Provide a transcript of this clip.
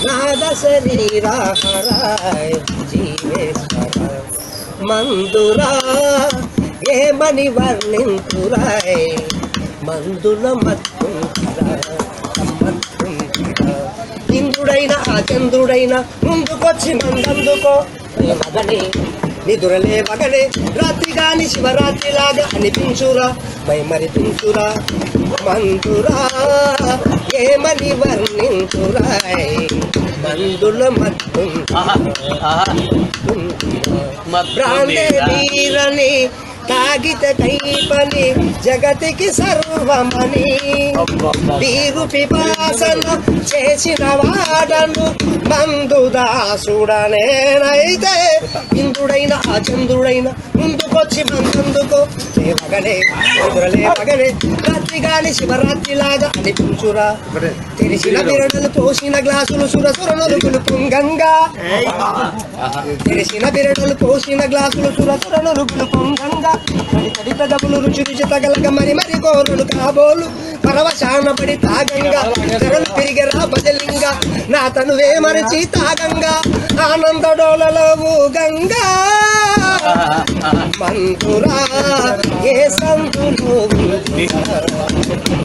నాద శరీరాహారాయ్ జీవేశ్వర మందురా ఏమని వర్ణింతురాయ్ మందుల మత్తుంటిరా మత్తుంటిరా ఇంద్రుడైన ఆ చంద్రుడైన ముందుకొచ్చి మందందుకో నీ మగనే నిదురలే మగనే రాత్రి గాని శివరాత్రి లాగా అనిపించురా మై మరిపించురా మందురా ఏమని వర్ణించురాయ్ మందుల మత్తుంటిరా బ్రాండే నీరని తాగితే కైపని జగతికి సర్వమని వీరు పిపాసన చేసిన వాడను మందు దాసుడనేనైతే ఇంద్రుడైన ఆ చంద్రుడైన ముందుకొచ్చి మందుకో లేవగనే ఎదురలేవగనే రాత్రి గాని శివరాత్రి లాగా అనిపించురా తెరిచిన బిరడలు పోసిన గ్లాసులు సురసురనులు పులుపుంగంగా తెరిసిన బిరడలు పోసిన గ్లాసులు సురసురనులు పులుపుంగంగా తడి తడి పెదవులు రుచి రుచి తగలక మరి మరి కోరులు కాబోలు పరవశాన పడి తాగంగా ధరలు పెరిగరా బదలింగా నా తనువే మరచి తాగంగా ఆనంద డోలలో గంగా మంతురా ఏ సంతులు